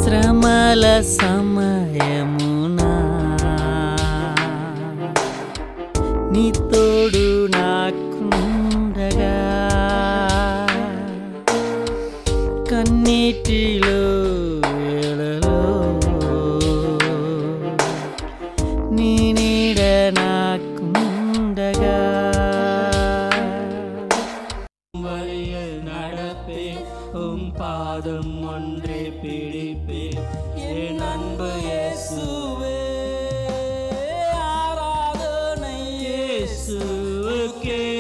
శ్రమల సమయమున నీ తోడు నాకుండగా కన్నీటిలో వేళలో నీ నీడ నాకుండగా வழியில் நடப்பே உம் பாதம் ஒன்றே பிடிப்பே என் அன்பு இயேசுவே ஆராதனை இயேசுவுக்கே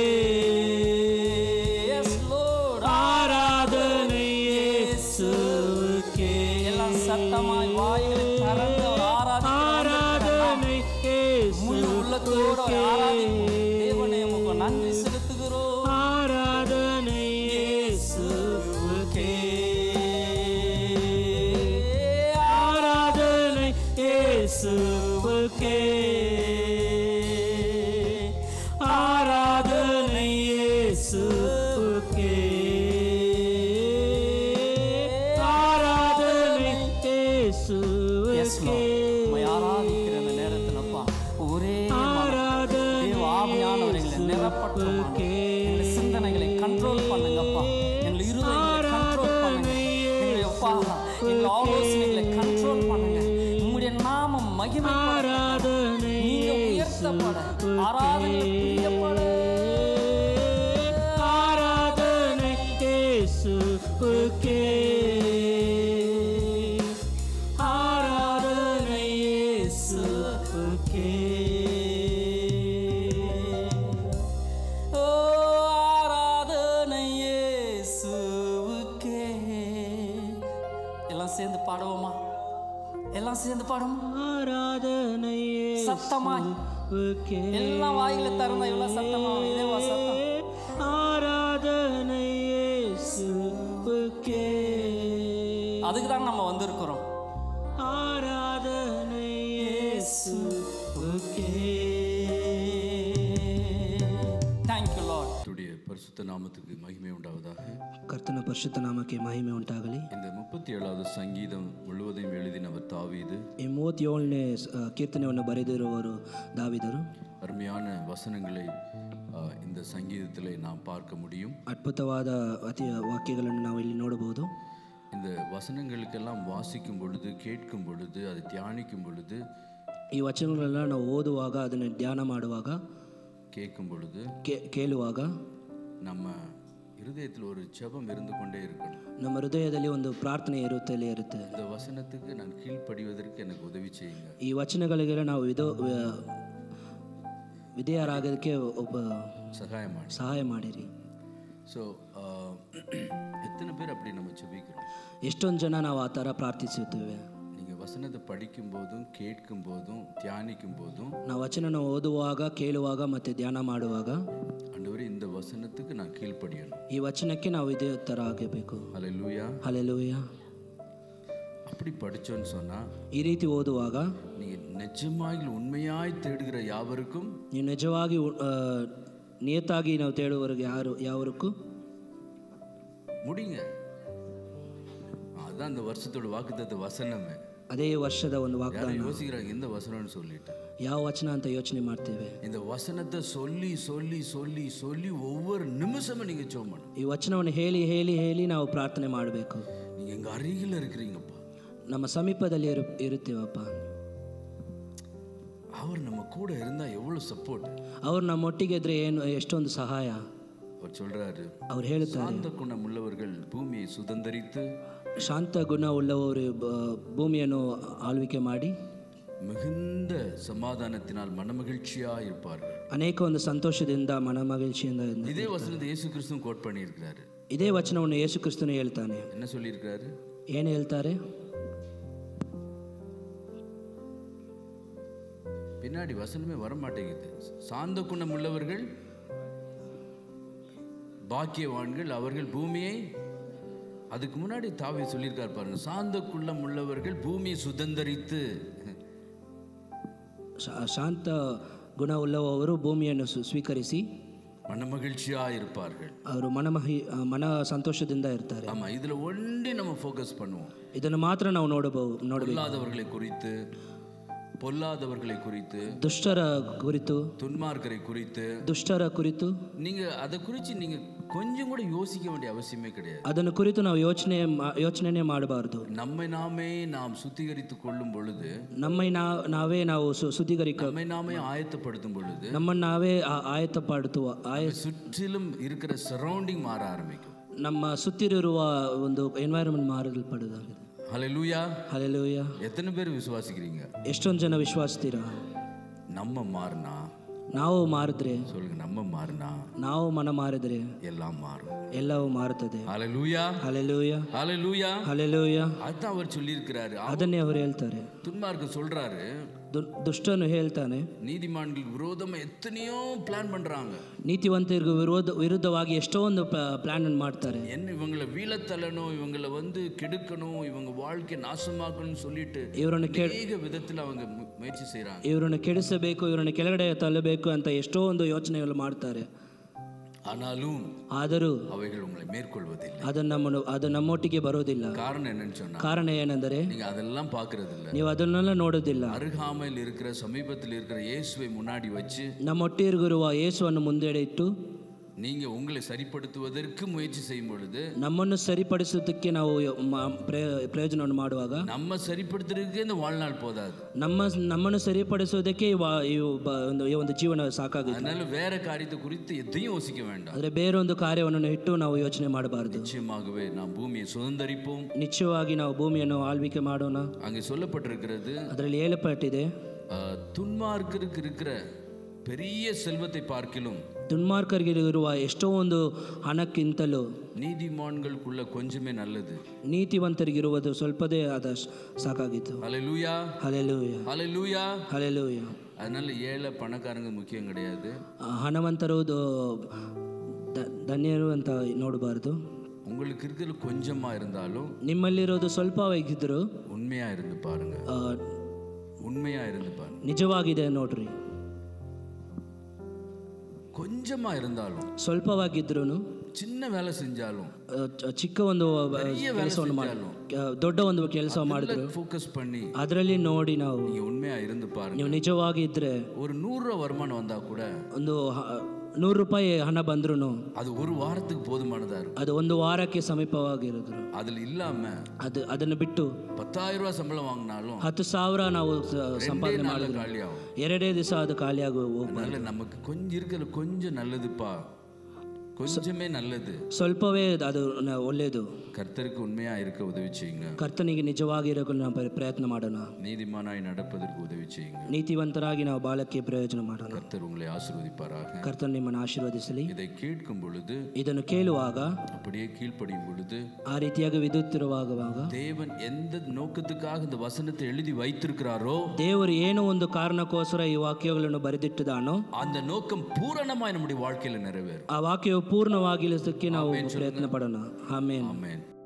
ஆராதனை இயேசுவுக்கே எல்லாம் சத்தமாய் வாய்களை திறந்து அவர் ஆராதனை முழு உள்ளத்தோடு அவர் ஆராதிப்போம். தேவனே உமக்கு நன்றி செலுத்துகிறோம் ஆராதனை இயேசுவுக்கே ஆராதனை இயேசுவுக்கே ஆராதனை இயேசுவுக்கே ஆராதனை Yes, Lord. உம்மை ஆராதிக்கிற இந்த நேரத்தில் அப்பா ஒரே மனம். தேவ ஆவியானவர்களை நிரப்பட்டுமாங்க எங்களை சிந்தனைகளை கண்ட்ரோல் பண்ணுங்கப்பா எங்களை இருதயங்களை கண்ட்ரோல் பண்ணுங்க எங்களை அப்பா எங்களை ஆலோசனைகளை கண்ட்ரோல் பண்ணுங்க உம்முடைய நாமம் மகிமை நீங்க உயர்த்தப்பட ஆராதனை பிரியப்பட ஆராதனை இயேசுவுக்கே ஆராதனை இயேசுவுக்கே ஓ ஆராதனை இயேசுவுக்கே எல்லாம் சேர்ந்து பாடுவோமா எல்லாம் சேர்ந்து பாடுவோமா ஆராதனை சத்தமாய் இயேசுவுக்கே எல்லாம் வாயில திறந்தா இவ்வளவு சத்தமா இதேவா சத்தம் ஆராதனை இயேசுவுக்கே அதுக்கு தான் நம்ம வந்திருக்கிறோம் ஆராதனை இயேசுவுக்கே தேங்க்யூ லார்ட் கர்த்தருடைய பரிசுத்த நாமத்துக்கு மகிமை உண்டாவதாக ಕರ್ತನ ಪರಿಶುದ್ಧ ನಾಮಕ್ಕೆ ಮಹಿಮೆ ಉಂಟಾಗಲಿ இந்த முப்பத்தி ஏழாவது சங்கீதம் முழுவதையும் எழுதினவர் தாவீது ಈ ಮೂವತ್ತೇಳನೇ ಆ, ಕೀರ್ತನೆಯನ್ನು ಬರೆದಿರುವವರು ದಾವಿದರು அருமையான வசனங்களை ஆ, இந்த சங்கீதத்திலே நாம் பார்க்க முடியும் ಅದ್ಭುತವಾದ ಅತಿ ವಾಕ್ಯಗಳನ್ನು ನಾವು ಇಲ್ಲಿ ನೋಡಬಹುದು இந்த வசனங்களுக்கெல்லாம் வாசிக்கும் பொழுது கேட்கும் பொழுது அதை தியானிக்கும் பொழுது ಈ ವಚನಗಳೆಲ್ಲ ನಾವು ಓದುವಾಗ ಅದನ್ನು ಧ್ಯಾನ ಮಾಡುವಾಗ கேட்கும் பொழுது ಕೇ- ಕೇಳುವಾಗ நம்ம இருதயத்தில் ஒரு ஜெபம் இருந்து கொண்டே இருக்கணும் ನಮ್ಮ ಹೃದಯದಲ್ಲಿ ಒಂದು ಪ್ರಾರ್ಥನೆ ಇರುತ್ತಲೇ ಇರುತ್ತೆ இந்த வசனத்துக்கு நான் கீழ்ப்படிவதற்கு எனக்கு உதவி செய்யுங்க ಈ ವಚನಗಳಿಗೆಲ್ಲ ನಾವು ವಿಧೋ ವ- ವಿಧೇಯರಾಗೋದಕ್ಕೆ ಒಬ್ಬ சகாயம் ಮಾಡಿ ಸಹಾಯ ಮಾಡಿರಿ ஸோ எத்தனை பேர் அப்படி நம்ம ஜெபிக்கிறோம் ಎಷ್ಟೊಂದು ಜನ ನಾವು ಆ ಥರ ಪ್ರಾರ್ಥಿಸುತ್ತೇವೆ நீங்கள் வசனத்தை படிக்கும் போதும் கேட்கும் போதும் தியானிக்கும் போதும் ನಾವು ವಚನನ ಓದುವಾಗ ಕೇಳುವಾಗ ಮತ್ತು ಧ್ಯಾನ ಮಾಡುವಾಗ ஆண்டவரே இந்த வசனத்துக்கு நான் கீழ்ப்படியணும் ಈ ವಚನಕ್ಕೆ ನಾವು ಇದೇ ಥರ ಆಗಬೇಕು அல்லேலூயா ಹಲೆಲೂಯ அப்படி படிச்சோன்னு சொன்னா ಈ ರೀತಿ ಓದುವಾಗ நீங்க நிஜமாய் உண்மையாய் தேடுகிற யாவருக்கும் ನೀವು ನಿಜವಾಗಿ ಆ, ನಿಯತ್ತಾಗಿ ನಾವು ತೇಳುವವರೆಗೆ ಯಾರು ಯಾವರಕ್ಕೂ முடிங்க அதான் அந்த வருஷத்தோட வாக்குத்தத்த வசனமே ಅದೇ ವರ್ಷದ ಒಂದು ವಾಗ್ದಾನ யாரும் யோசிக்கிறாங்க இந்த வசனம்னு சொல்லிட்டு ಯಾವ ವಚನ ಅಂತ ಯೋಚನೆ ಮಾಡ್ತೇವೆ இந்த வசனத்தை சொல்லி சொல்லி சொல்லி சொல்லி ஒவ்வொரு நிமிஷமும் நீங்க ஜெபம் பண்ணணும் ಈ ವಚನವನ್ನು ಹೇಳಿ ಹೇಳಿ ಹೇಳಿ ನಾವು ಪ್ರಾರ್ಥನೆ ಮಾಡಬೇಕು நீங்க எங்க அருகில் இருக்கிறீங்கப்பா ನಮ್ಮ ಸಮೀಪದಲ್ಲಿ ಇರು ಇರುತ್ತೇವಪ್ಪ அவர் நம்ம கூட இருந்தா எவ்வளவு சப்போர்ட் ಅವ್ರು ನಮ್ಮೊಟ್ಟಿಗೆ ಇದ್ರೆ ಏನು ಎಷ್ಟೊಂದು ಸಹಾಯ அவர் சொல்றாரு ಅವ್ರು ಹೇಳ್ತಾರೆ சாந்த குணம் உள்ளவர்கள் பூமியை சுதந்தரித்து ಶಾಂತ ಗುಣ ಉಳ್ಳವರು ಬ- ಭೂಮಿಯನ್ನು ಆಳ್ವಿಕೆ ಮಾಡಿ மிகுந்த சமாதானத்தினால் மனமகிழ்ச்சியா இருப்பார்கள் ಅನೇಕ ಒಂದು ಸಂತೋಷದಿಂದ ಮನಮಗಿழ்ச்சிಯಿಂದ ಇದ್ದ- இதே வசனத்தை இயேசு கிறிஸ்துவும் கோட் பண்ணியிருக்கிறாரு ಇದೇ ವಚನವನ್ನು ಯೇಸು ಕ್ರಿಸ್ತನು ಹೇಳ್ತಾನೆ என்ன சொல்லியிருக்கிறாரு ಏನು ಹೇಳ್ತಾರೆ பின்னாடி வசனமே வர மாட்டேங்குது சாந்த குணம் உள்ளவர்கள் பாக்கியவான்கள் அவர்கள் பூமியை அதுக்கு முன்னாடி தாவி சொல்லியிருக்காரு பாருங்க சாந்த குள்ளம் உள்ளவர்கள் பூமியை சுதந்தரித்து ಶಾ- ಶಾಂತ ಗುಣ ಉಳ್ಳವರು ಭೂಮಿಯನ್ನು ಸು- ಸ್ವೀಕರಿಸಿ மனமகிழ்ச்சியா இருப்பார்கள் ಅವರು ಮನಮಹಿ ಆ, ಮನ ಸಂತೋಷದಿಂದ ಇರ್ತಾರೆ ஆமா இதுல ஒன்றே நம்ம ஃபோக்கஸ் பண்ணுவோம் ಇದನ್ನು ಮಾತ್ರ ನಾವು ನೋಡಬಹುದು ನೋಡಬೇಕು பொல்லாதவர்களை குறித்து பொல்லாதவர்களை குறித்து ದುಷ್ಟರ ಕುರಿತು துன்மார்க்கரை குறித்து ದುಷ್ಟರ ಕುರಿತು நீங்க அதை குறித்து நீங்க கொஞ்சம் கூட யோசிக்க வேண்டிய அவசியமே கிடையாது ಅದನ್ನು ಕುರಿತು ನಾವು ಯೋಚನೆ ಮಾ- ಯೋಚನೆನೇ ಮಾಡಬಾರ್ದು நம்மை நாமே நாம் சுத்திகரித்து கொள்ளும் பொழுது ನಮ್ಮ ನಾ ನಾವೇ ನಾವು ಸು- ಶುದ್ಧೀಕರಿಕ நம்மை நாமே ஆயத்தப்படுத்தும் பொழுது ನಮ್ಮನ್ನು ನಾವೇ ಆ- ಆಯತ್ತಪಡುತ್ತುವ ಆಯ சுற்றிலும் இருக்கிற சரௌண்டிங் மாற ஆரம்பிக்கும் ನಮ್ಮ ಸುತ್ತಿರುವ ಒಂದು ಎನ್ವೈರನ್ಮೆಂಟ್ ಮಾರಲ್ಪಡೋದಾಗಿದೆ ஹalleluya ಅಲ್ಲೆಲೂಯ எத்தனை பேர் விசுவாசிக்கிறீங்க ಎಷ್ಟೊಂದು ಜನ ವಿಶ್ವಾಸಿಸ್ತೀರಾ நம்ம மாறினா ನಾವು ಮಾರಿದ್ರೆ சொல்லுங்க நம்ம மாறினா ನಾವು ಮನ ಮಾರಿದ್ರೆ எல்லாம் மாறும் ಎಲ್ಲವೂ ಮಾರುತ್ತದೆ ஹalleluya ಅಲೆಲೂಯ ஹalleluya ಅಲೆಲೂಯ அதான் அவர் சொல்லியிருக்கிறாரு ಅದನ್ನೇ ಅವರು ಹೇಳ್ತಾರೆ துன்மார்க்க சொல்றாரு ದು- ದುಷ್ಟನು ಹೇಳ್ತಾನೆ நீதிமான்களுக்கு விரோதமா எத்தனையோ பிளான் பண்றாங்க ನೀತಿವಂತರಿಗೂ ವಿರೋಧ ವಿರುದ್ಧವಾಗಿ ಎಷ್ಟೊಂದು ಪ್ಲಾನ್ ಮಾಡ್ತಾರೆ என்ன இவங்களை வீழத்தள்ளணும் இவங்களை வந்து கெடுக்கணும் இவங்க வாழ்க்கையை நாசமாக்கணும்னு சொல்லிட்டு ಇವರನ್ನು ಕೆ அநேக விதத்துல அவங்க மு- முயற்சி செய்றாங்க ಇವರನ್ನು ಕೆಡಿಸಬೇಕು ಇವರನ್ನು ಕೆಳಗಡೆ ತಳ್ಳಬೇಕು ಅಂತ ಎಷ್ಟೋ ಒಂದು ಯೋಚನೆಗಳು ಮಾಡ್ತಾರೆ ஆனாலும் ಆದರೂ அவைகள் உங்களை மேற்கொள்வதில்லை ಅದು ನಮ್ಮನ್ನು ಅದು ನಮ್ಮೊಟ್ಟಿಗೆ ಬರೋದಿಲ್ಲ காரணம் என்னன்னு சொன்னா ಕಾರಣ ಏನೆಂದರೆ நீங்க அதெல்லாம் பார்க்கறது இல்ல ನೀವು ಅದನ್ನೆಲ್ಲ ನೋಡೋದಿಲ್ಲ அருகாமையில் இருக்கிற சமீபத்தில் இருக்கிற இயேசுவை முன்னாடி வச்சு ನಮ್ಮೊಟ್ಟಿಗಿರುವ ಯೇಸುವನ್ನು ಮುಂದೆಡೆ ಇಟ್ಟು நீங்க உங்களை சரிப்படுத்துவதற்கு முயற்சி செய்யும் பொழுது ನಮ್ಮನ್ನು ಸರಿಪಡಿಸೋದಕ್ಕೆ ನಾವು ಯ- ಮ- ಪ್ರಯ- ಪ್ರಯೋಜನವನ್ನು ಮಾಡುವಾಗ நம்ம சரிப்படுத்துறதுக்கே இந்த வாழ்நாள் போதாது ನಮ್ಮ ನಮ್ಮನ್ನು ಸರಿಪಡಿಸೋದಕ್ಕೆ ಈ ವಾ- ಈ ಒಬ್ಬ ಒಂದು ಈ ಒಂದು ಜೀವನ ಸಾಕಾಗುತ್ತೆ அதனால வேற காரியத்தை குறித்து எதையும் யோசிக்க வேண்டாம் ಆದರೆ ಬೇರೊಂದು ಕಾರ್ಯವನ್ನು ಇಟ್ಟು ನಾವು ಯೋಚನೆ ಮಾಡಬಾರದು நிச்சயமாகவே நாம் பூமியை சுதந்தரிப்போம் ನಿಶ್ಚಯವಾಗಿ ನಾವು ಭೂಮಿಯನ್ನು ಆಳ್ವಿಕೆ ಮಾಡೋಣ அங்கே சொல்லப்பட்டிருக்கிறது ಅದರಲ್ಲಿ ಹೇಳப்பಟ್ಟಿದೆ ஆஹ், துன்மார்க்கருக்கு இருக்கிற பெரிய செல்வத்தை பார்க்கிலும் ದುನ್ಮಾರ್ಕರಿಗಿರುವ ಎಷ್ಟೋ ಒಂದು ಹಣಕ್ಕಿಂತಲೂ நீதிமான்களுக்குள்ள கொஞ்சமே நல்லது ನೀತಿವಂತರಿಗಿರುವುದು ಸ್ವಲ್ಪದೇ ಆದ ಶ- ಸಾಕಾಗಿತ್ತು ஹalleluya ಹಲೆಲೂಯ ஹalleluya ಹಲೆಲೂಯ அதனால ஏழை பணக்காரங்க முக்கியம் கிடையாது ಆ ಹಣವಂತರು ದ- ದ- ಧನ್ಯರು ಅಂತ ನೋಡಬಾರ್ದು உங்களுக்கு இருக்கிறது கொஞ்சமா இருந்தாலும் ನಿಮ್ಮಲ್ಲಿರೋದು ಸ್ವಲ್ಪವಾಗಿದ್ದರೂ உண்மையா இருந்து பாருங்க ಆ, உண்மையா இருந்து பாருங்க ನಿಜವಾಗಿದೆ ನೋಡ್ರಿ கொஞ்சமா இருந்தாலும் ಸ್ವಲ್ಪವಾಗಿದ್ರೂ சின்ன வேலை செஞ்சாலும் ಚಿಕ್ಕ ಒಂದು ಕೆಲಸವನ್ನು ಮಾಡಿ ದೊಡ್ಡ ಒಂದು ಕೆಲಸ ಮಾಡಿದ್ರು ஃபோக்கஸ் பண்ணி ಅದರಲ್ಲಿ ನೋಡಿ ನಾವು நீங்க உண்மையா இருந்து பாருங்க ನೀವು ನಿಜವಾಗಿ ಇದ್ರೆ ஒரு நூறு ரூபா வருமானம் வந்தா கூட ಒಂದು ಹ- ನೂರು ರೂಪಾಯಿ ಹಣ ಬಂದ್ರೂ அது ஒரு வாரத்துக்கு போதுமானதா இருக்கும் ಅದು ಒಂದು ವಾರಕ್ಕೆ ಸಮೀಪವಾಗಿರೋದು அதுல இல்லாம ಅದು ಅದನ್ನು ಬಿಟ್ಟು பத்தாயிரம் ரூபாய் சம்பளம் வாங்கினாலும் ಹತ್ತು ಸಾವಿರ ನಾವು ಸ- ಸಂಪಾದನೆ நாள்ல ಮಾಡಿದ್ರು காலி ஆகும் ಎರಡೇ ದಿವಸ ಅದು ಖಾಲಿಯಾಗಿ ಹೋಗ್ಬಾರ್ದು அதனால நமக்கு கொஞ்சம் இருக்கிற கொஞ்சம் நல்லதுப்பா கொஞ்சமே நல்லது ಸ್ವಲ್ಪವೇ ಅದು ನ- ಒಳ್ಳೆಯದು கர்த்தருக்கு உண்மையா இருக்க உதவி செய்யுங்க ಕರ್ತನಿಗೆ ನಿಜವಾಗಿ ಇರೋಕೆ ನಾವು ಪ್ರ- ಪ್ರಯತ್ನ ಮಾಡೋಣ நீதிமானாய் நடப்பதற்கு உதவி செய்யுங்க ನೀತಿವಂತರಾಗಿ ನಾವು ಬಾಳಕ್ಕೆ ಪ್ರಯೋಜನ ಮಾಡೋಣ கர்த்தர் உங்களை ஆசீர்வதிப்பாராக ಕರ್ತನ್ ನಿಮ್ಮನ್ನು ಆಶೀರ್ವದಿಸಲಿ இதை கேட்கும் பொழுது ಇದನ್ನು ಕೇಳುವಾಗ அப்படியே கீழ்ப்படியும் பொழுது ಆ ರೀತಿಯಾಗಿ ವಿದ್ಯುತ್ತಿರುವಾಗುವಾಗ தேவன் எந்த நோக்கத்துக்காக இந்த வசனத்தை எழுதி வைத்திருக்கிறாரோ ದೇವರು ಏನೋ ಒಂದು ಕಾರಣಕ್ಕೋಸ್ಕರ ಈ ವಾಕ್ಯಗಳನ್ನು ಬರೆದಿಟ್ಟಿದಾನೋ அந்த நோக்கம் பூரணமாய் நம்முடைய வாழ்க்கையில நிறைவேறும் ಆ ವಾಕ್ಯವು ಪೂರ್ಣವಾಗಿಲಿಸಕ್ಕೆ ನಾವು ಪ್ರಯತ್ನ ಪಡೋಣ ಆಮೇನ್ ஆமென்